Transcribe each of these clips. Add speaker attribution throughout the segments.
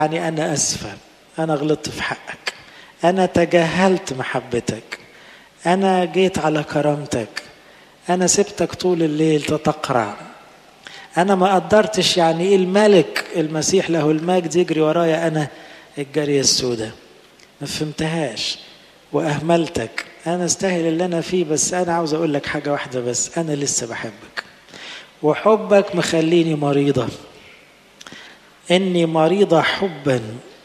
Speaker 1: يعني أنا أسفة أنا غلطت في حقك أنا تجاهلت محبتك أنا جيت على كرامتك أنا سبتك طول الليل تتقرع أنا ما قدرتش يعني إيه الملك المسيح له المجد يجري ورايا أنا الجارية السوداء ما فهمتهاش وأهملتك أنا استاهل اللي أنا فيه بس أنا عاوز أقول لك حاجة واحدة بس أنا لسه بحبك وحبك مخليني مريضة إني مريضة حبا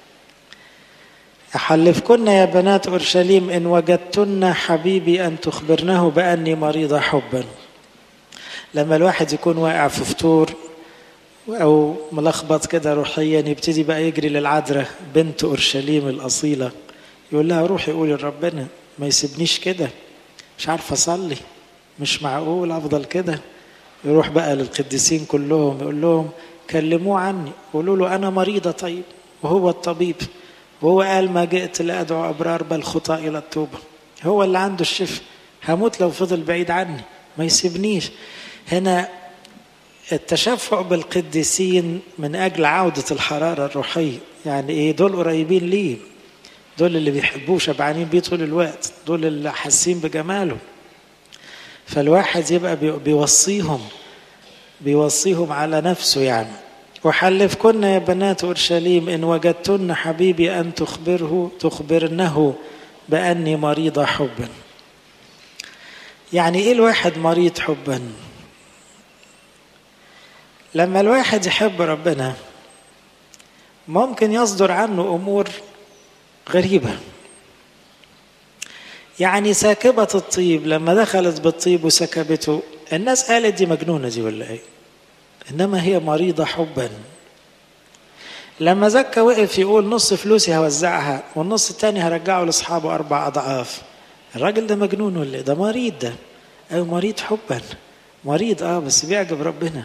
Speaker 1: أحلفكن يا بنات أورشليم إن وجدتن حبيبي أن تخبرنه بأني مريضة حبا لما الواحد يكون واقع في فطور أو ملخبط كده روحيا يبتدي بقى يجري للعذراء بنت أورشليم الأصيلة يقول لها روحي قولي لربنا ما يسيبنيش كده مش عارفة أصلي مش معقول أفضل كده يروح بقى للقديسين كلهم يقول لهم كلموه عني قولوا له أنا مريضة طيب وهو الطبيب وهو قال ما جئت لأدعو أبرار بل خطاء إلى التوبة هو اللي عنده الشفاء هموت لو فضل بعيد عني ما يسيبنيش هنا التشفع بالقديسين من أجل عودة الحرارة الروحية يعني إيه دول قريبين ليه دول اللي بيحبوه شبعانين بيه طول الوقت دول اللي حاسين بجماله فالواحد يبقى بيوصيهم بيوصيهم على نفسه يعني وحلفكن يا بنات أورشليم إن وجدتن حبيبي أن تخبره تخبرنه بأني مريضة حبا يعني إيه الواحد مريض حبا لما الواحد يحب ربنا ممكن يصدر عنه أمور غريبة يعني ساكبة الطيب لما دخلت بالطيب وسكبته الناس قالت دي مجنونة دي ولا ايه انما هي مريضة حبا لما زكا وقف يقول نص فلوسي هوزعها والنص التاني هرجعه لاصحابه اربع اضعاف الراجل ده مجنون ولا ايه ده مريض ده ايوه مريض حبا مريض اه بس بيعجب ربنا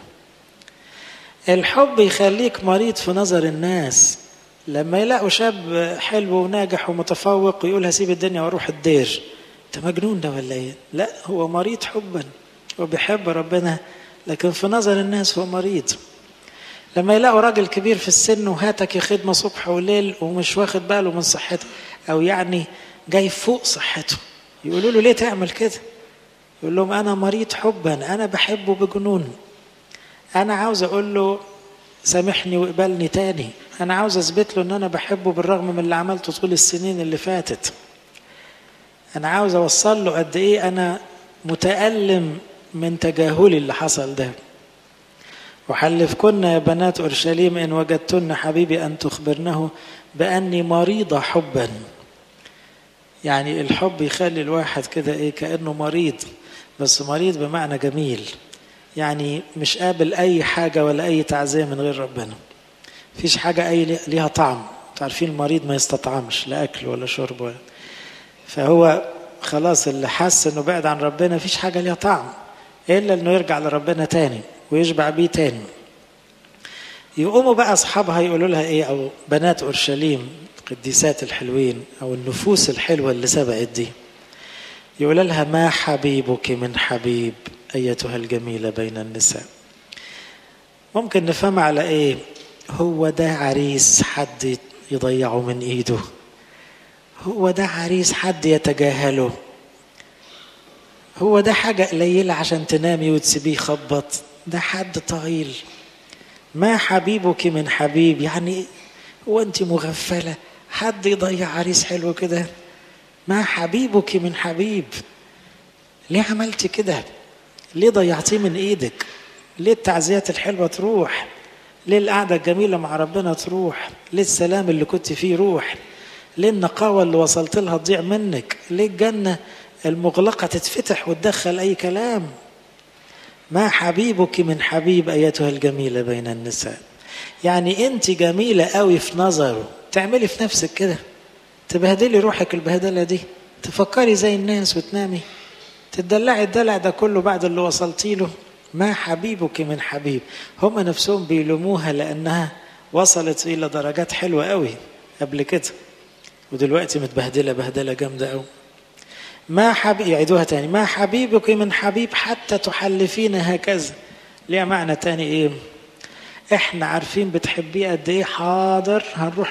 Speaker 1: الحب يخليك مريض في نظر الناس لما يلاقوا شاب حلو وناجح ومتفوق ويقول هسيب الدنيا واروح الدير انت مجنون ده ولا ايه لا هو مريض حبا هو بيحب ربنا لكن في نظر الناس هو مريض لما يلاقوا راجل كبير في السن وهاتك يا خدمة صبح وليل ومش واخد باله من صحته أو يعني جاي فوق صحته يقولوا له ليه تعمل كده يقول لهم أنا مريض حبا أنا بحبه بجنون أنا عاوز أقول له سامحني واقبلني تاني أنا عاوز أثبت له إن أنا بحبه بالرغم من اللي عملته طول السنين اللي فاتت أنا عاوز أوصل له قد إيه أنا متألم من تجاهلي اللي حصل ده وحلفكن يا بنات أورشليم إن وجدتن حبيبي أن تخبرنه بأني مريضة حبا يعني الحب يخلي الواحد كده إيه كأنه مريض بس مريض بمعنى جميل يعني مش قابل أي حاجة ولا أي تعزية من غير ربنا فيش حاجة أي ليها طعم تعرفين المريض ما يستطعمش لا أكل ولا شرب ولا فهو خلاص اللي حس انه بعد عن ربنا فيش حاجه ليها طعم الا انه يرجع لربنا تاني ويشبع بيه تاني يقوموا بقى اصحابها يقولوا لها ايه او بنات اورشليم القديسات الحلوين او النفوس الحلوه اللي سبقت دي يقول لها ما حبيبك من حبيب ايتها الجميله بين النساء ممكن نفهم على ايه هو ده عريس حد يضيعه من ايده هو ده عريس حد يتجاهله هو ده حاجة قليلة عشان تنامي وتسيبيه يخبط ده حد طويل ما حبيبك من حبيب يعني هو انت مغفلة حد يضيع عريس حلو كده ما حبيبك من حبيب ليه عملتي كده ليه ضيعتيه من ايدك ليه التعزيات الحلوة تروح ليه القعدة الجميلة مع ربنا تروح ليه السلام اللي كنت فيه روح ليه النقاوة اللي وصلت لها تضيع منك ليه الجنة المغلقة تتفتح وتدخل أي كلام ما حبيبك من حبيب أيتها الجميلة بين النساء يعني أنت جميلة قوي في نظره تعملي في نفسك كده تبهدلي روحك البهدلة دي تفكري زي الناس وتنامي تدلعي الدلع ده كله بعد اللي وصلتي له ما حبيبك من حبيب هم نفسهم بيلوموها لأنها وصلت إلى درجات حلوة قوي قبل كده ودلوقتي متبهدلة بهدلة جامدة قوي ما حبيب يعيدوها تاني ما حبيبك من حبيب حتى تحلفين هكذا ليها معنى تاني ايه احنا عارفين بتحبيه قد ايه حاضر هنروح